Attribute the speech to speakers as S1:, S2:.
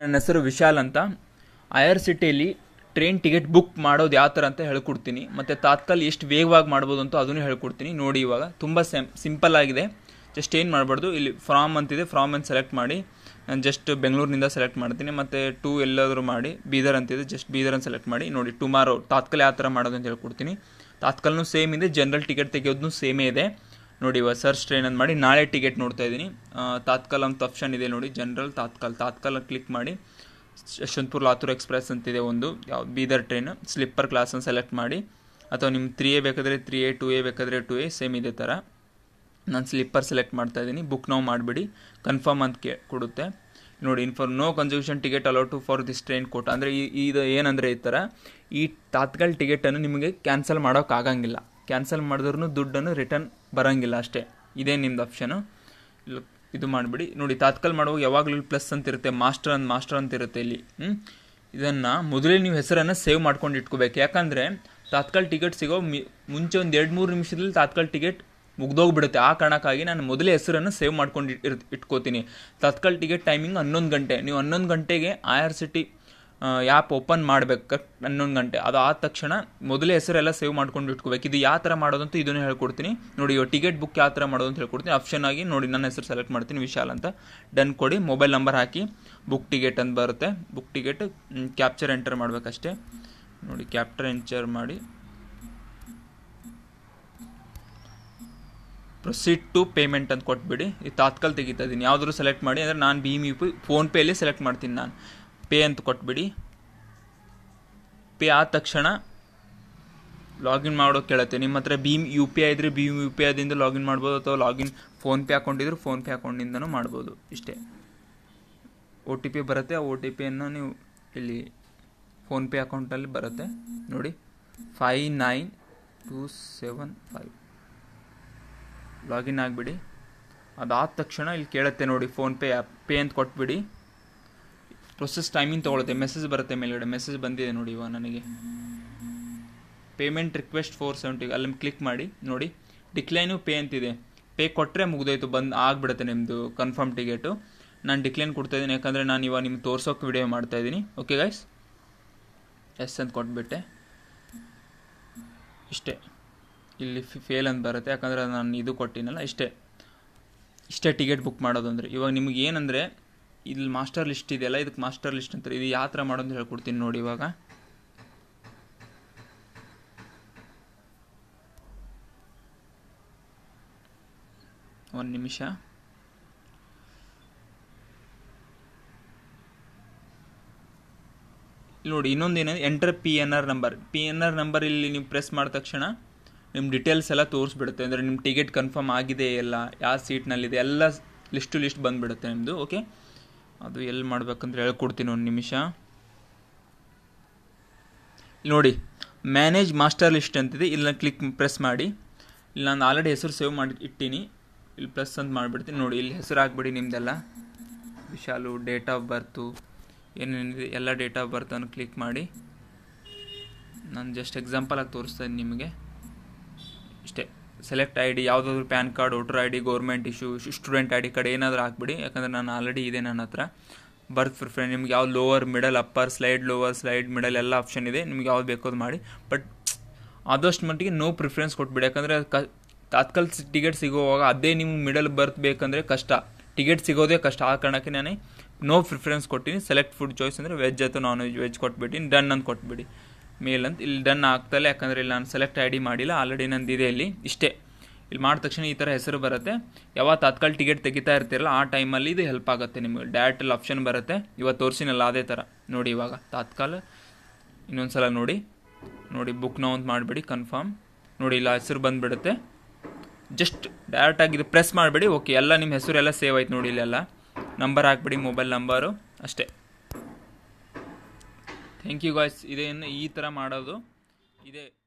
S1: ನನ್ನ ಹೆಸರು ವಿಶಾಲ್ ಅಂತ ಐ ಆರ್ ಸಿ ಟಿಯಲ್ಲಿ ಟ್ರೈನ್ ಟಿಕೆಟ್ ಬುಕ್ ಮಾಡೋದು ಯಾವ ಥರ ಅಂತ ಹೇಳ್ಕೊಡ್ತೀನಿ ಮತ್ತು ತಾತ್ಕಾಲ್ ಎಷ್ಟು ವೇಗವಾಗಿ ಮಾಡ್ಬೋದು ಅಂತ ಅದನ್ನು ಹೇಳ್ಕೊಡ್ತೀನಿ ನೋಡಿ ಇವಾಗ ತುಂಬ ಸೆಮ್ ಸಿಂಪಲ್ ಆಗಿದೆ ಜಸ್ಟ್ ಏನು ಮಾಡಬಾರ್ದು ಇಲ್ಲಿ ಫ್ರಾಮ್ ಅಂತಿದೆ ಫ್ರಾಮ್ ಅಂತ ಸೆಲೆಕ್ಟ್ ಮಾಡಿ ನಾನು ಜಸ್ಟ್ ಬೆಂಗಳೂರಿನಿಂದ ಸೆಲೆಕ್ಟ್ ಮಾಡ್ತೀನಿ ಮತ್ತು ಟೂ ಎಲ್ಲಾದರೂ ಮಾಡಿ ಬೀದರ್ ಅಂತಿದೆ ಜಸ್ಟ್ ಬೀದರ್ ಅಂತ ಸೆಲೆಕ್ಟ್ ಮಾಡಿ ನೋಡಿ ಟುಮಾರೋ ತಾತ್ಕಾಲ್ ಯಾವ ಥರ ಮಾಡೋದು ಅಂತ ಹೇಳ್ಕೊಡ್ತೀನಿ ತಾತ್ಕಾಲ್ನೂ ಸೇಮ್ ಇದೆ ಜನರಲ್ ಟಿಕೆಟ್ ತೆಗೆಯೋದು ಸೇಮೇ ಇದೆ ನೋಡಿ ಇವಾಗ ಸರ್ಚ್ ಟ್ರೈನ್ ಅಂತ ಮಾಡಿ ನಾಳೆ ಟಿಕೆಟ್ ನೋಡ್ತಾ ಇದ್ದೀನಿ ತಾತ್ಕಾಲ್ ಅಂತ ಆಪ್ಷನ್ ಇದೆ ನೋಡಿ ಜನರಲ್ ತಾತ್ಕಾಲ್ ತಾತ್ಕಾಲ್ ಕ್ಲಿಕ್ ಮಾಡಿ ಯಶವಂತಪುರ ಲಾತೂರ್ ಎಕ್ಸ್ಪ್ರೆಸ್ ಅಂತಿದೆ ಒಂದು ಯಾವ ಬೀದರ್ ಟ್ರೈನ್ ಸ್ಲಿಪ್ಪರ್ ಕ್ಲಾಸನ್ನು ಸೆಲೆಕ್ಟ್ ಮಾಡಿ ಅಥವಾ ನಿಮ್ಮ ತ್ರೀ ಎ ಬೇಕಾದರೆ ತ್ರೀ ಎ ಟು ಎ ಬೇಕಾದರೆ ಟು ಎ ಸೇಮ್ ಇದೆ ಥರ ನಾನು ಸ್ಲಿಪ್ಪರ್ ಸೆಲೆಕ್ಟ್ ಮಾಡ್ತಾ ಇದ್ದೀನಿ ಬುಕ್ ನಾವು ಮಾಡಿಬಿಡಿ ಕನ್ಫರ್ಮ್ ಅಂತ ಕೇ ಕೊಡುತ್ತೆ ನೋಡಿ info no concession ticket allow to for this train quote ಅಂದರೆ ಈ ಇದು ಏನಂದರೆ ಈ ಥರ ಈ ತಾತ್ಕಾಲ್ ಟಿಕೆಟನ್ನು ನಿಮಗೆ ಕ್ಯಾನ್ಸಲ್ ಮಾಡೋಕ್ಕಾಗಂಗಿಲ್ಲ ಕ್ಯಾನ್ಸಲ್ ಮಾಡಿದ್ರೂ ದುಡ್ಡನ್ನು ರಿಟರ್ನ್ ಬರೋಂಗಿಲ್ಲ ಅಷ್ಟೇ ಇದೇ ನಿಮ್ದು ಆಪ್ಷನು ಇಲ್ಲಿ ಇದು ಮಾಡಿಬಿಡಿ ನೋಡಿ ತಾತ್ಕಾಲ್ ಮಾಡುವಾಗ ಯಾವಾಗಲೂ ಪ್ಲಸ್ ಅಂತ ಇರುತ್ತೆ ಮಾಸ್ಟರ್ ಅಂತ ಮಾಸ್ಟರ್ ಅಂತ ಇರುತ್ತೆ ಇಲ್ಲಿ ಹ್ಞೂ ಇದನ್ನು ಮೊದಲೇ ನೀವು ಹೆಸರನ್ನು ಸೇವ್ ಮಾಡ್ಕೊಂಡು ಇಟ್ಕೋಬೇಕು ಯಾಕಂದರೆ ತಾತ್ಕಾಲ್ ಟಿಕೆಟ್ ಸಿಗೋ ಮಿ ಮುಂಚೆ ಒಂದು ಎರಡು ಮೂರು ನಿಮಿಷದಲ್ಲಿ ತಾತ್ಕಾಲ್ ಟಿಕೆಟ್ ಮುಗ್ದೋಗ್ಬಿಡುತ್ತೆ ಆ ಕಾರಣಕ್ಕಾಗಿ ನಾನು ಮೊದಲೇ ಹೆಸರನ್ನು ಸೇವ್ ಮಾಡ್ಕೊಂಡು ಇಟ್ ಇಟ್ಕೋತೀನಿ ತತ್ಕಾಲ್ ಟಿಕೆಟ್ ಟೈಮಿಂಗ್ ಹನ್ನೊಂದು ಗಂಟೆ ನೀವು ಹನ್ನೊಂದು ಗಂಟೆಗೆ I R C T app open ಮಾಡಬೇಕು ಕರೆಕ್ಟ್ ಹನ್ನೊಂದು ಗಂಟೆ ಅದು ಆದ ತಕ್ಷಣ ಮೊದಲೇ ಹೆಸರೆಲ್ಲ ಸೇವ್ ಮಾಡ್ಕೊಂಡು ಇಟ್ಕೋಬೇಕು ಇದು ಯಾವ ಥರ ಮಾಡೋದಂತ ಇದನ್ನು ಹೇಳ್ಕೊಡ್ತೀನಿ ನೋಡಿ ಇವಾಗ ಟಿಕೆಟ್ ಬುಕ್ ಯಾವ ಥರ ಮಾಡೋದು ಅಂತ ಹೇಳ್ಕೊಡ್ತೀನಿ ಆಪ್ಷನ್ ಆಗಿ ನೋಡಿ ನನ್ನ ಹೆಸರು ಸೆಲೆಕ್ಟ್ ಮಾಡ್ತೀನಿ ವಿಶಾಲ್ ಅಂತ ಡನ್ ಕೊಡಿ ಮೊಬೈಲ್ ನಂಬರ್ ಹಾಕಿ ಬುಕ್ ಟಿಕೆಟ್ ಅಂತ ಬರುತ್ತೆ ಬುಕ್ ಟಿಕೆಟ್ ಕ್ಯಾಪ್ಚರ್ ಎಂಟರ್ ಮಾಡಬೇಕಷ್ಟೇ ನೋಡಿ ಕ್ಯಾಪ್ಚರ್ ಎಂಚರ್ ಮಾಡಿ ಪ್ರೊಸೀಡ್ ಟು ಪೇಮೆಂಟ್ ಅಂತ ಕೊಟ್ಬಿಡಿ ಈ ತಾತ್ಕಾಲ್ ತೆಗಿತಾ ಇದ್ದೀನಿ ಯಾವುದಾದ್ರು ಸೆಲೆಕ್ಟ್ ಮಾಡಿ ಅಂದರೆ ನಾನು ಭೀಮ್ ಯು ಪಿ ಫೋನ್ಪೇಯಲ್ಲಿ ಸೆಲೆಕ್ಟ್ ಮಾಡ್ತೀನಿ ನಾನು ಪೇ ಅಂತ ಕೊಟ್ಬಿಡಿ ಪೇ ಆದ ತಕ್ಷಣ ಲಾಗಿನ್ ಮಾಡೋಕೆ ಕೇಳುತ್ತೆ ನಿಮ್ಮ ಹತ್ರ ಭೀಮ್ ಯು ಪಿ ಐ ಇದ್ರೆ ಭೀಮ್ ಯು ಪಿ ಐದಿಂದ ಲಾಗಿನ್ ಮಾಡ್ಬೋದು ಅಥವಾ ಲಾಗಿನ್ ಫೋನ್ಪೇ ಅಕೌಂಟ್ ಇದ್ರೆ ಫೋನ್ಪೇ ಅಕೌಂಟಿಂದನೂ ಮಾಡ್ಬೋದು ಇಷ್ಟೇ ಒ ಟಿ ಪಿ ಬರುತ್ತೆ ಆ ಒ ಟಿ ಪಿಯನ್ನು ನೀವು ಇಲ್ಲಿ ಫೋನ್ಪೇ ಅಕೌಂಟಲ್ಲಿ ಬರುತ್ತೆ ನೋಡಿ five nine two seven five login ಆಗಿಬಿಡಿ ಅದಾದ ತಕ್ಷಣ ಇಲ್ಲಿ ಕೇಳುತ್ತೆ ನೋಡಿ ಫೋನ್ಪೇ ಆ್ಯಪ್ ಪೇ ಅಂತ ಕೊಟ್ಬಿಡಿ ಪ್ರೊಸೆಸ್ ಟೈಮಿಂಗ್ ತೊಗೊಳುತ್ತೆ ಮೆಸೇಜ್ ಬರುತ್ತೆ ಮೇಲ್ಗಡೆ ಮೆಸೇಜ್ ಬಂದಿದೆ ನೋಡಿ ಇವಾಗ ನನಗೆ ಪೇಮೆಂಟ್ ರಿಕ್ವೆಸ್ಟ್ ಫೋರ್ ಸೆವೆಂಟಿ ಅಲ್ಲಿ ಕ್ಲಿಕ್ ಮಾಡಿ ನೋಡಿ ಡಿಕ್ಲೈನು ಪೇ ಅಂತಿದೆ ಪೇ ಕೊಟ್ಟರೆ ಮುಗ್ದೋಯ್ತು ಬಂದು ಆಗಿಬಿಡುತ್ತೆ ನಿಮ್ಮದು ಕನ್ಫರ್ಮ್ ಟಿಕೆಟು ನಾನು ಡಿಕ್ಲೈನ್ ಕೊಡ್ತಾ ಇದ್ದೀನಿ ಯಾಕಂದರೆ ನಾನು ಇವಾಗ ನಿಮ್ಗೆ ತೋರ್ಸೋಕೆ ವಿಡಿಯೋ ಮಾಡ್ತಾ ಇದ್ದೀನಿ ಓಕೆ ಗೈಸ್ ಎಸ್ ಅಂತ ಕೊಟ್ಬಿಟ್ಟೆ ಇಷ್ಟೇ ಇಲ್ಲಿ ಫೇಲ್ ಅಂತ ಬರುತ್ತೆ ಯಾಕಂದರೆ ನಾನು ಇದು ಕೊಟ್ಟಿನಲ್ಲ ಇಷ್ಟೇ ಇಷ್ಟೇ ಟಿಕೆಟ್ ಬುಕ್ ಮಾಡೋದು ಅಂದರೆ ಇವಾಗ ನಿಮ್ಗೆ ಏನಂದರೆ ಇಲ್ಲಿ ಮಾಸ್ಟರ್ ಲಿಸ್ಟ್ ಇದೆಯಲ್ಲ ಇದಕ್ಕೆ ಮಾಸ್ಟರ್ ಲಿಸ್ಟ್ ಅಂತಾರೆ ಇದು ಯಾವ ಥರ ಮಾಡೋದು ಹೇಳ್ಕೊಡ್ತೀನಿ ನೋಡಿ ಇವಾಗ ಒಂದು ನಿಮಿಷ ನೋಡಿ ಇನ್ನೊಂದು ಏನಂದ್ರೆ enter P N R number P N R number ಇಲ್ಲಿ ನೀವು ಪ್ರೆಸ್ ಮಾಡಿದ ತಕ್ಷಣ ನಿಮ್ಮ ಡೀಟೇಲ್ಸ್ ಎಲ್ಲ ತೋರಿಸ್ಬಿಡುತ್ತೆ ಅಂದರೆ ನಿಮ್ಮ ಟಿಕೆಟ್ ಕನ್ಫರ್ಮ್ ಆಗಿದೆ ಎಲ್ಲ ಯಾವ ಸೀಟ್ನಲ್ಲಿದೆ ಎಲ್ಲ ಲಿಸ್ಟು ಲಿಸ್ಟ್ ಬಂದುಬಿಡುತ್ತೆ ನಿಮ್ಮದು ಓಕೆ ಅದು ಎಲ್ಲಿ ಮಾಡ್ಬೇಕಂದ್ರೆ ಹೇಳ್ಕೊಡ್ತೀನಿ ಒಂದು ನಿಮಿಷ ನೋಡಿ ಮ್ಯಾನೇಜ್ ಮಾಸ್ಟರ್ ಲಿಸ್ಟ್ ಅಂತಿದೆ ಇಲ್ಲಿ ಕ್ಲಿಕ್ ಪ್ರೆಸ್ ಮಾಡಿ ಇಲ್ಲಿ ನಾನು ಆಲ್ರೆಡಿ ಹೆಸರು ಸೇವ್ ಮಾಡಿ ಇಟ್ಟೀನಿ ಇಲ್ಲಿ ಪ್ಲಸ್ ಅಂತ ಮಾಡಿಬಿಡ್ತೀನಿ ನೋಡಿ ಇಲ್ಲಿ ಹೆಸರು ಹಾಕ್ಬಿಡಿ ನಿಮ್ಮದೆಲ್ಲ ವಿಶಾಲು ಡೇಟ್ ಆಫ್ ಬರ್ತು ಏನೇನಿದೆ ಎಲ್ಲ ಡೇಟ್ ಆಫ್ ಬರ್ತನ್ನು ಕ್ಲಿಕ್ ಮಾಡಿ ನಾನು ಜಸ್ಟ್ ಎಕ್ಸಾಂಪಲಾಗಿ ತೋರಿಸ್ತಾ ಇದ್ದೀನಿ ನಿಮಗೆ ಇಷ್ಟೇ ಸೆಲೆಕ್ಟ್ ಐ ಡಿ ಯಾವುದಾದ್ರು PAN card voter I D government issue student I D card ಏನಾದರೂ ಹಾಕ್ಬಿಡಿ ಯಾಕಂದರೆ ನಾನು ಆಲ್ರೆಡಿ ಇದೆ ನನ್ನ ಹತ್ರ ಬರ್ತ್ ಪ್ರಿಫರೆನ್ಸ್ ನಿಮ್ಗೆ ಯಾವ lower middle upper slide lower slide middle ಎಲ್ಲ ಆಪ್ಷನ್ ಇದೆ ನಿಮ್ಗೆ ಯಾವ್ದು ಬೇಕೋದು ಮಾಡಿ ಬಟ್ ಆದಷ್ಟು ಮಟ್ಟಿಗೆ ನೋ ಪ್ರಿಫರೆನ್ಸ್ ಕೊಟ್ಬಿಡಿ ಯಾಕಂದರೆ ಕ ತಾತ್ಕಾಲ್ ಟಿಕೆಟ್ ಸಿಗೋವಾಗ ಅದೇ ನಿಮ್ಗೆ ಮಿಡಲ್ ಬರ್ತ್ ಬೇಕಂದರೆ ಕಷ್ಟ ಟಿಕೆಟ್ ಸಿಗೋದೇ ಕಷ್ಟ ಆ ಕಾರಣಕ್ಕೆ ನಾನು ನೋ ಪ್ರಿಫರೆನ್ಸ್ ಕೊಟ್ಟಿನಿ ಸೆಲೆಕ್ಟ್ ಫುಡ್ ಚಾಯ್ಸ್ ಅಂದರೆ ವೆಜ್ ಅಥವಾ ನಾನ್ ವೆಜ್ ವೆಜ್ ಕೊಟ್ಬಿಟ್ಟಿನಿ ಡನ್ ಅಂತ ಕೊಟ್ಬಿಡಿ ಮೇಲ್ ಅಂತ ಇಲ್ಲಿ ಡನ್ ಆಗ್ತಲ್ಲ ಯಾಕಂದರೆ ಇಲ್ಲಿ ನಾನು ಸೆಲೆಕ್ಟ್ ಐ ಡಿ ಮಾಡಿಲ್ಲ ಆಲ್ರೆಡಿ ನಂದು ಇದೆ ಇಲ್ಲಿ ಇಷ್ಟೇ ಇಲ್ಲಿ ಮಾಡಿದ ತಕ್ಷಣ ಈ ಥರ ಹೆಸರು ಬರುತ್ತೆ ಯಾವಾಗ ತಾತ್ಕಾಲ್ ಟಿಕೆಟ್ ತೆಗಿತಾ ಇರ್ತೀರಲ್ಲ ಆ ಟೈಮಲ್ಲಿ ಇದು ಹೆಲ್ಪ್ ಆಗುತ್ತೆ ನಿಮಗೆ ಡೈರೆಕ್ಟಲ್ಲಿ ಆಪ್ಷನ್ ಬರುತ್ತೆ ಇವಾಗ ತೋರಿಸಿನಲ್ಲ ಅದೇ ಥರ ನೋಡಿ ಇವಾಗ ತಾತ್ಕಾಲ್ ಇನ್ನೊಂದು ಸಲ ನೋಡಿ ನೋಡಿ ಬುಕ್ ನಾವು ಅಂತ ಮಾಡಿಬಿಡಿ ಕನ್ಫರ್ಮ್ ನೋಡಿ ಇಲ್ಲ ಹೆಸರು ಬಂದುಬಿಡುತ್ತೆ ಜಸ್ಟ್ ಡೈರೆಕ್ಟಾಗಿ ಇದು ಪ್ರೆಸ್ ಮಾಡಿಬಿಡಿ ಓಕೆ ಎಲ್ಲ ನಿಮ್ಮ ಹೆಸರು ಎಲ್ಲ ಸೇವ್ ಆಯ್ತು ನೋಡಿ ಇಲ್ಲೆಲ್ಲ ನಂಬರ್ ಹಾಕ್ಬಿಡಿ ಮೊಬೈಲ್ ನಂಬರು ಅಷ್ಟೇ ಥ್ಯಾಂಕ್ ಯು ಗಾಯ್ಸ್ ಇದೇನು ಈ ಥರ ಮಾಡೋದು ಇದೇ